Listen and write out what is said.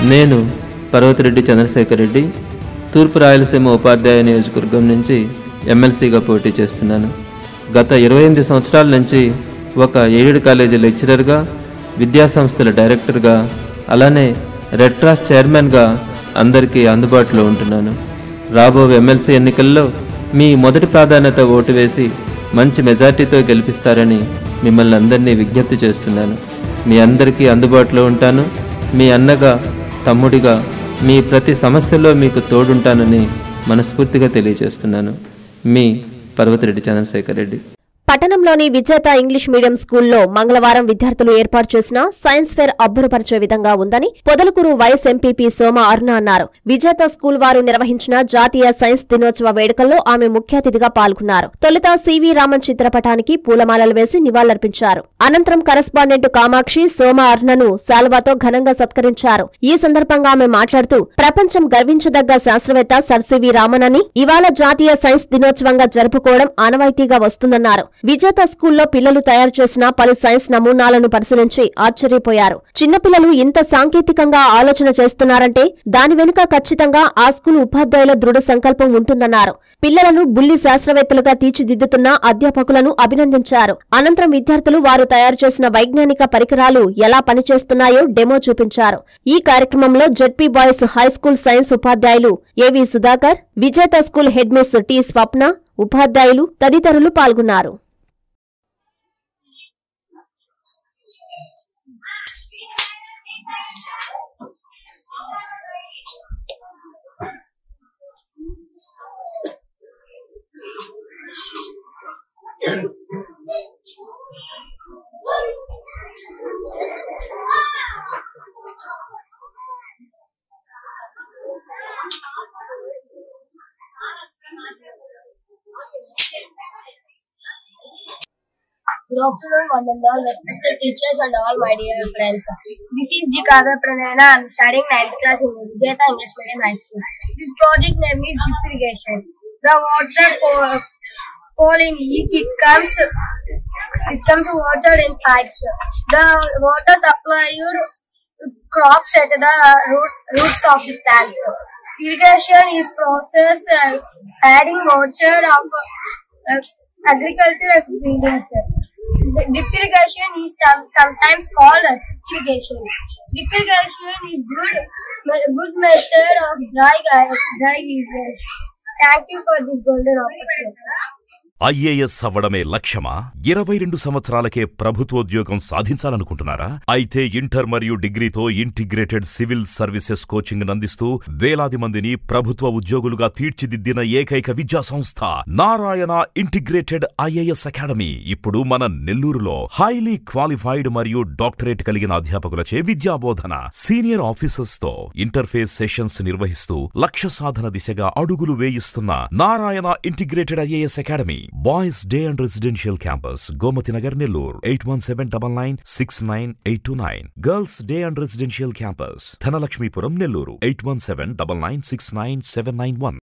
నేను పర్వతిరెడ్డి చంద్రశేఖర్ రెడ్డి తూర్పు రాయలసీమ ఉపాధ్యాయ నియోజకవర్గం నుంచి ఎమ్మెల్సీగా పోటీ చేస్తున్నాను గత ఇరవై ఎనిమిది సంవత్సరాల నుంచి ఒక ఎయిడెడ్ కాలేజీ లెక్చరర్గా విద్యాసంస్థల డైరెక్టర్గా అలానే రెడ్ క్రాస్ చైర్మన్గా అందరికీ అందుబాటులో ఉంటున్నాను రాబో ఎమ్మెల్సీ ఎన్నికల్లో మీ మొదటి ప్రాధాన్యత ఓటు వేసి మంచి మెజార్టీతో గెలిపిస్తారని మిమ్మల్ని అందరినీ విజ్ఞప్తి చేస్తున్నాను మీ అందరికీ అందుబాటులో ఉంటాను మీ అన్నగా తమ్ముడిగా మీ ప్రతి సమస్యలో మీకు తోడుంటానని మనస్ఫూర్తిగా తెలియజేస్తున్నాను మీ పర్వతిరెడ్డి చంద్రశేఖర్ రెడ్డి పట్టణంలోని విజేత ఇంగ్లీష్ మీడియం స్కూల్లో మంగళవారం విద్యార్థులు ఏర్పాటు చేసిన సైన్స్ ఫేర్ అబ్బురపరిచే విధంగా ఉందని పొదలకూరు వైఎస్ ఎంపీపీ సోమ అరుణ అన్నారు విజేత స్కూల్ వారు నిర్వహించిన జాతీయ సైన్స్ దినోత్సవ వేడుకల్లో ఆమె ముఖ్య అతిథిగా పాల్గొన్నారు తొలుత సివి రామన్ చిత్రపటానికి పూలమాలలు వేసి నివాళులర్పించారు అనంతరం కరెస్పాండెంట్ కామాక్షి సోమ అరుణను శాల్వాతో ఘనంగా సత్కరించారు ఈ సందర్భంగా ఆమె మాట్లాడుతూ ప్రపంచం గర్వించదగ్గ శాస్త్రవేత్త సర్ సివి రామన్ అని ఇవాళ జాతీయ సైన్స్ దినోత్సవంగా జరుపుకోవడం ఆనవాయితీగా వస్తుందన్నారు విజేత స్కూల్లో పిల్లలు తయారు చేసిన పలు సైన్స్ నమూనాలను పరిశీలించి ఆశ్చర్యపోయారు చిన్నపిల్లలు ఇంత సాంకేతికంగా ఆలోచన చేస్తున్నారంటే దాని వెనుక ఖచ్చితంగా ఆ స్కూల్ ఉపాధ్యాయుల దృఢ సంకల్పం ఉంటుందన్నారు పిల్లలను బుల్లి శాస్త్రవేత్తలుగా తీర్చిదిద్దుతున్న అధ్యాపకులను అభినందించారు అనంతరం విద్యార్థులు వారు తయారు చేసిన వైజ్ఞానిక పరికరాలు ఎలా పనిచేస్తున్నాయో డెమో చూపించారు ఈ కార్యక్రమంలో జెడ్పీ బాయ్స్ హైస్కూల్ సైన్స్ ఉపాధ్యాయులు AV Sudhakar Vijetha school head miss T Swapna ఉపాధ్యాయులు తదితరులు పాల్గొన్నారు Good afternoon, one and all, respected teachers and all my dear friends. This is G. Kavya Pranayana. I am studying 9th class in Vijayata English Medium High School. This project name is drip irrigation. The water fall, fall in each, it comes, it comes water in pipes. The water supplied crops at the uh, root, roots of the plants. Irrigation is process uh, adding water of uh, agricultural buildings. The drip irrigation is some- sometimes called uh, irrigation. Drip irrigation is good me- good method of dry dry irrigation. Thank you for this golden opportunity. IAS అవ్వడమే లక్ష్యమా ఇరవై రెండు సంవత్సరాలకే ప్రభుత్వోద్యోగం సాధించాలనుకుంటున్నారా అయితే inter మరియు డిగ్రీతో integrated civil services coaching అందిస్తూ వేలాది మందిని ప్రభుత్వ ఉద్యోగులుగా తీర్చిదిద్దిన ఏకైక విద్యా సంస్థ నారాయణ ఇంటిగ్రేటెడ్ ఐఏఎస్ అకాడమీ ఇప్పుడు మన నెల్లూరులో హైలీ క్వాలిఫైడ్ మరియు డాక్టరేట్ కలిగిన అధ్యాపకులచే విద్యాబోధన సీనియర్ ఆఫీసర్స్ తో ఇంటర్ఫేస్ సెషన్స్ నిర్వహిస్తూ లక్ష్య సాధన దిశగా అడుగులు వేయిస్తున్న Narayana integrated IAS academy boys day and residential campus Gomathi Nagar Nellore eight one seven double nine six nine eight two nine girls day and residential campus Dhanalakshmipuram Nellore eight one seven double nine six nine seven nine one